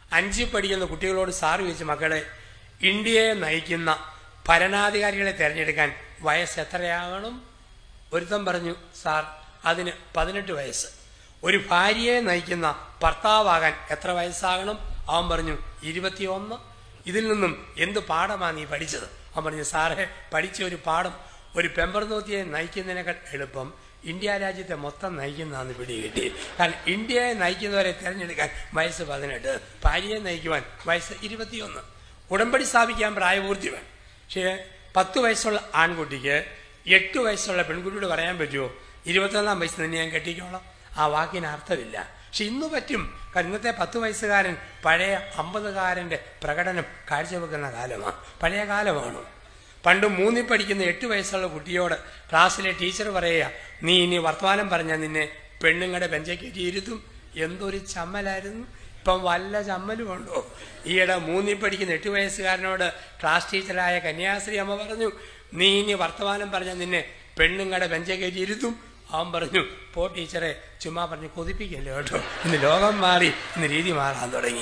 അഞ്ചിൽ പഠിക്കുന്ന കുട്ടികളോട് സാറ് ചോദിച്ചു മക്കളെ ഇന്ത്യയെ നയിക്കുന്ന ഭരണാധികാരികളെ തിരഞ്ഞെടുക്കാൻ വയസ്സ് എത്രയാകണം ഒരുത്തൻ പറഞ്ഞു സാർ അതിന് പതിനെട്ട് വയസ്സ് ഒരു ഭാര്യയെ നയിക്കുന്ന ഭർത്താവാകാൻ എത്ര വയസ്സാകണം അവൻ പറഞ്ഞു ഇരുപത്തിയൊന്ന് ഇതിൽ നിന്നും എന്ത് പാഠമാണ് നീ പഠിച്ചത് അവൻ പറഞ്ഞു സാറേ പഠിച്ച ഒരു പാഠം ഒരു പെമ്പർനോത്തിയെ നയിക്കുന്നതിനേക്കാൾ എളുപ്പം ഇന്ത്യ രാജ്യത്തെ മൊത്തം നയിക്കുന്നതാണ് പിടികിട്ടി കാരണം ഇന്ത്യയെ നയിക്കുന്നവരെ തിരഞ്ഞെടുക്കാൻ വയസ്സ് പതിനെട്ട് ഭാര്യയെ നയിക്കുവാൻ വയസ്സ് ഇരുപത്തിയൊന്ന് ഉടമ്പടി സ്ഥാപിക്കാൻ പ്രായപൂർത്തി വേണം പക്ഷേ പത്ത് വയസ്സുള്ള ആൺകുട്ടിക്ക് എട്ട് വയസ്സുള്ള പെൺകുട്ടിയോട് പറയാൻ പറ്റുമോ ഇരുപത്തൊന്നാം വയസ്സ് തന്നെ ഞാൻ കെട്ടിക്കോളാം ആ വാക്കിന് അർത്ഥമില്ല പക്ഷെ ഇന്ന് പറ്റും കാരണം ഇന്നത്തെ പത്ത് വയസ്സുകാരൻ പഴയ അമ്പതുകാരന്റെ പ്രകടനം കാഴ്ചവെക്കുന്ന കാലമാണ് പഴയ കാലമാണ് പണ്ട് മൂന്നിൽ പഠിക്കുന്ന എട്ട് വയസ്സുള്ള കുട്ടിയോട് ക്ലാസ്സിലെ ടീച്ചർ പറയുക നീ ഇനി വർത്തമാനം പറഞ്ഞാൽ നിന്നെ പെണ്ണുങ്ങളുടെ ബെഞ്ചേക്കേറ്റി ഇരുത്തും എന്തൊരു ചമ്മലായിരുന്നു ഇപ്പം വല്ല ചമ്മലും ഉണ്ടോ ഈയിടെ മൂന്നിൽ പഠിക്കുന്ന എട്ട് വയസ്സുകാരനോട് ക്ലാസ് ടീച്ചറായ കന്യാശ്രീ അമ്മ പറഞ്ഞു നീ ഇനി വർത്തമാനം പറഞ്ഞാൽ നിന്നെ പെണ്ണുങ്ങളുടെ ബെഞ്ചേക്കേറ്റി ഇരുത്തും അവൻ പറഞ്ഞു പോ ടീച്ചറെ ചുമ്മാ പറഞ്ഞു കൊതിപ്പിക്കല്ലോ കേട്ടോ ഇന്ന് ലോകം മാറി ഇന്ന് രീതി മാറാൻ തുടങ്ങി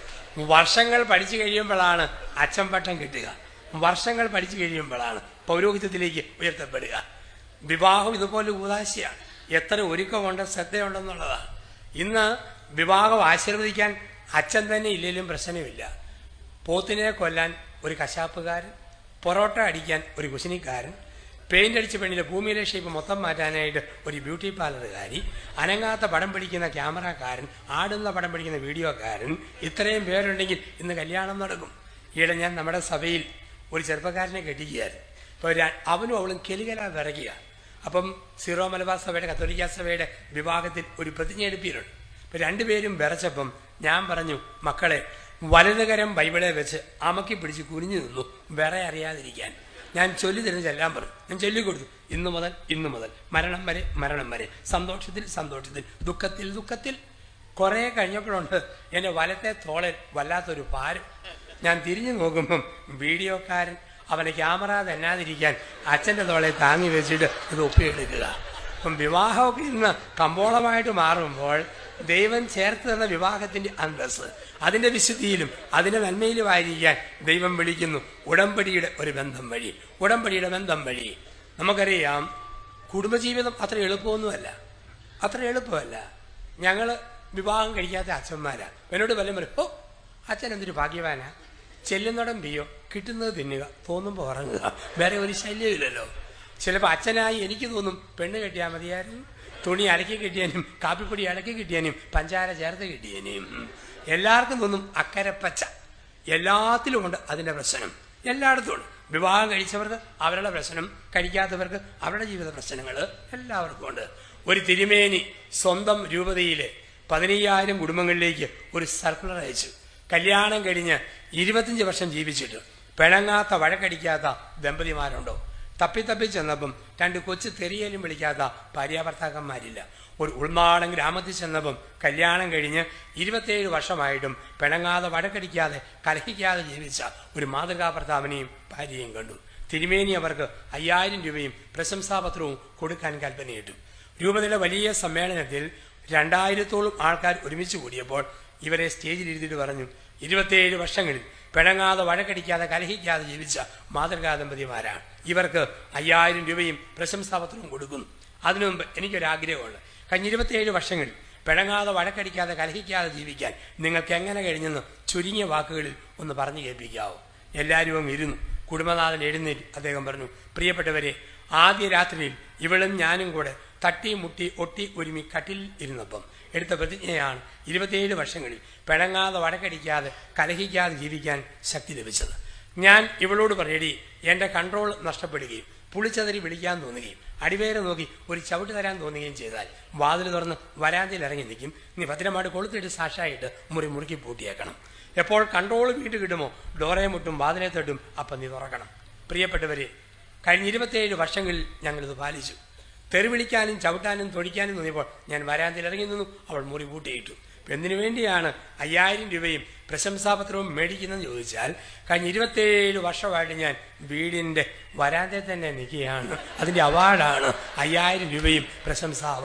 വർഷങ്ങൾ പഠിച്ചു കഴിയുമ്പോഴാണ് അച്ഛൻ പട്ടം കിട്ടുക വർഷങ്ങൾ പഠിച്ചു കഴിയുമ്പോഴാണ് പൗരോഹിത്യത്തിലേക്ക് ഉയർത്തപ്പെടുക വിവാഹം ഇതുപോലെ ഉദാശയാണ് എത്ര ഒരുക്കമുണ്ട് ശ്രദ്ധയുണ്ടെന്നുള്ളതാണ് ഇന്ന് വിവാഹം ആശീർവദിക്കാൻ അച്ഛൻ തന്നെ ഇല്ലെങ്കിലും പ്രശ്നമില്ല പോത്തിനെ കൊല്ലാൻ ഒരു കശാപ്പുകാരൻ പൊറോട്ട അടിക്കാൻ ഒരു കുശിനിക്കാരൻ പെയിന്റ് അടിച്ച പെണ്ണിന്റെ ഭൂമിയിലെ ഷേപ്പ് മൊത്തം മാറ്റാനായിട്ട് ഒരു ബ്യൂട്ടി പാർലറുകാരി അനങ്ങാത്ത പടം പിടിക്കുന്ന ക്യാമറക്കാരൻ ആടുന്ന പടം പിടിക്കുന്ന വീഡിയോക്കാരൻ ഇത്രയും പേരുണ്ടെങ്കിൽ ഇന്ന് കല്യാണം നടക്കും ഈയിടെ ഞാൻ നമ്മുടെ സഭയിൽ ഒരു ചെറുപ്പക്കാരനെ കെട്ടിക്കുകയായിരുന്നു അപ്പോൾ അവനും അവളും കെലികല വിറയ്ക്കുക അപ്പം സീറോ മലബാർ സഭയുടെ കത്തോലിക്ക സഭയുടെ വിഭാഗത്തിൽ ഒരു പ്രതിജ്ഞ എടുപ്പിയിട്ടുണ്ട് ഇപ്പം രണ്ടുപേരും വിറച്ചപ്പം ഞാൻ പറഞ്ഞു മക്കളെ വലതുകരം ബൈബിളെ വെച്ച് അമക്കി പിടിച്ച് കുനിഞ്ഞു നിന്നു വിറ അറിയാതിരിക്കാൻ ഞാൻ ചൊല്ലി തരുന്ന ചെല്ലാൻ പറഞ്ഞു ഞാൻ ചൊല്ലിക്കൊടുത്തു ഇന്നു മുതൽ ഇന്നു മുതൽ മരണം വരെ മരണം വരെ സന്തോഷത്തിൽ സന്തോഷത്തിൽ ദുഃഖത്തിൽ ദുഃഖത്തിൽ കുറെ കഴിഞ്ഞപ്പോഴുണ്ട് എന്റെ വലത്തെ തോളൽ വല്ലാത്തൊരു ഭാരം ഞാൻ തിരിഞ്ഞു നോക്കുമ്പം വീഡിയോക്കാരൻ അവനെ ക്യാമറ തന്നാതിരിക്കാൻ അച്ഛന്റെ തോളെ താങ്ങി വെച്ചിട്ട് ഇത് ഒപ്പിയെടുക്കുക അപ്പം വിവാഹമൊക്കെ ഇന്ന് കമ്പോളമായിട്ട് മാറുമ്പോൾ ദൈവം ചേർത്ത് തന്ന വിവാഹത്തിന്റെ അന്തസ് അതിന്റെ വിശുദ്ധിയിലും അതിന്റെ നന്മയിലുമായിരിക്കാൻ ദൈവം വിളിക്കുന്നു ഉടമ്പടിയുടെ ഒരു ബന്ധം വഴി ഉടമ്പടിയുടെ ബന്ധം വഴി നമുക്കറിയാം കുടുംബജീവിതം അത്ര എളുപ്പമൊന്നുമല്ല അത്ര എളുപ്പമല്ല ഞങ്ങൾ വിവാഹം കഴിക്കാത്ത അച്ഛന്മാരാ എന്നോട് വല്ലതും പറയും ഓ അച്ഛൻ എന്തൊരു ഭാഗ്യവാനാ ചെല്ലുന്നിടം പിയോ കിട്ടുന്നത് തിന്നുക തോന്നുമ്പോൾ ഉറങ്ങുക വേറെ ഒരു ശല്യമില്ലല്ലോ ചിലപ്പോൾ അച്ഛനായി എനിക്ക് തോന്നും പെണ്ണ് കെട്ടിയാൽ മതിയായിരുന്നു തുണി അലക്കി കിട്ടിയാനും കാപ്പിപ്പൊടി അലക്കി കിട്ടിയാനും പഞ്ചാര ചേർത്ത് കിട്ടിയാനും എല്ലാവർക്കും തോന്നും അക്കരപ്പച്ച എല്ലാത്തിലും ഉണ്ട് അതിന്റെ പ്രശ്നം എല്ലായിടത്തും ഉണ്ട് വിവാഹം കഴിച്ചവർക്ക് അവരുടെ പ്രശ്നം കഴിക്കാത്തവർക്ക് അവരുടെ ജീവിത പ്രശ്നങ്ങൾ എല്ലാവർക്കും ഉണ്ട് ഒരു തിരുമേനി സ്വന്തം രൂപതയിലെ പതിനയ്യായിരം കുടുംബങ്ങളിലേക്ക് ഒരു സർക്കുലർ അയച്ചു കല്യാണം കഴിഞ്ഞ് ഇരുപത്തിയഞ്ച് വർഷം ജീവിച്ചിട്ട് പിണങ്ങാത്ത വഴക്കടിക്കാത്ത ദമ്പതിമാരുണ്ടോ തപ്പി തപ്പി ചെന്നപ്പം രണ്ട് കൊച്ചു തെറിയലും വിളിക്കാത്ത ഭാര്യാഭർത്താക്കന്മാരില്ല ഒരു ഉൾനാടൻ ഗ്രാമത്തിൽ ചെന്നപ്പം കല്യാണം കഴിഞ്ഞ് ഇരുപത്തിയേഴ് വർഷമായിട്ടും പിണങ്ങാതെ വഴക്കടിക്കാതെ കലഹിക്കാതെ ജീവിച്ച ഒരു മാതൃകാ ഭർത്താവിനെയും ഭാര്യയും കണ്ടു തിരുമേനി അവർക്ക് അയ്യായിരം രൂപയും പ്രശംസാപത്രവും കൊടുക്കാൻ കൽപ്പനയിട്ടു രൂപതയുടെ വലിയ സമ്മേളനത്തിൽ രണ്ടായിരത്തോളം ആൾക്കാർ ഒരുമിച്ച് കൂടിയപ്പോൾ ഇവരെ സ്റ്റേജിൽ ഇരുത്തിയിട്ട് പറഞ്ഞു ഇരുപത്തിയേഴ് വർഷങ്ങളിൽ പിണങ്ങാതെ വഴക്കടിക്കാതെ കലഹിക്കാതെ ജീവിച്ച മാതൃകാ ദമ്പതിമാരാണ് ഇവർക്ക് അയ്യായിരം രൂപയും പ്രശംസാപത്രവും കൊടുക്കുന്നു അതിനു മുമ്പ് എനിക്കൊരാഗ്രഹമുണ്ട് കഴിഞ്ഞ ഇരുപത്തിയേഴ് വർഷങ്ങളിൽ പിണങ്ങാതെ വഴക്കടിക്കാതെ കലഹിക്കാതെ ജീവിക്കാൻ നിങ്ങൾക്ക് എങ്ങനെ കഴിഞ്ഞെന്ന് ചുരുങ്ങിയ വാക്കുകളിൽ ഒന്ന് പറഞ്ഞു കേൾപ്പിക്കാവോ എല്ലാവരും അങ്ങ് ഇരുന്നു കുടുംബനാഥൻ എഴുന്നേറ്റ് അദ്ദേഹം പറഞ്ഞു പ്രിയപ്പെട്ടവരെ ആദ്യ രാത്രിയിൽ ഇവളും ഞാനും കൂടെ തട്ടി മുട്ടി ഒട്ടി ഒരുമി കട്ടിൽ ഇരുന്നപ്പം എടുത്ത പ്രതിജ്ഞയാണ് ഇരുപത്തിയേഴ് വർഷങ്ങളിൽ പിണങ്ങാതെ വടക്കടിക്കാതെ കലഹിക്കാതെ ജീവിക്കാൻ ശക്തി ലഭിച്ചത് ഞാൻ ഇവളോട് പറയടി എന്റെ കൺട്രോൾ നഷ്ടപ്പെടുകയും പുളിച്ചതറി വിളിക്കാൻ തോന്നുകയും അടിവേരെ നോക്കി ഒരു ചവിട്ട് തരാൻ തോന്നുകയും ചെയ്താൽ വാതിൽ തുറന്ന് വരാന്തയിൽ ഇറങ്ങി നിൽക്കും നീ ഭദ്രമായിട്ട് കൊളുത്തിട്ട് സാക്ഷായിട്ട് മുറി മുറുക്കി പൂട്ടിയേക്കണം എപ്പോൾ കൺട്രോൾ വീണ്ടും കിട്ടുമോ ഡോറെ മുട്ടും വാതിലെ തട്ടും അപ്പം നീ തുറക്കണം പ്രിയപ്പെട്ടവരെ കഴിഞ്ഞ ഇരുപത്തിയേഴ് വർഷങ്ങളിൽ ഞങ്ങളിത് പാലിച്ചു തെറിവിളിക്കാനും ചവിട്ടാനും തൊടിക്കാനും തോന്നിയപ്പോൾ ഞാൻ വരാന്തയിൽ ഇറങ്ങി നിന്നു അവൾ മുറി പൂട്ടിയിട്ടു എന്തിനു വേണ്ടിയാണ് അയ്യായിരം രൂപയും പ്രശംസാപത്രവും മേടിക്കുന്നതെന്ന് ചോദിച്ചാൽ കഴിഞ്ഞ ഇരുപത്തേഴ് വർഷമായിട്ട് ഞാൻ വീടിന്റെ വരാന്തയിൽ തന്നെ നിൽക്കുകയാണ് അതിന്റെ അവാർഡാണ് അയ്യായിരം രൂപയും പ്രശംസാ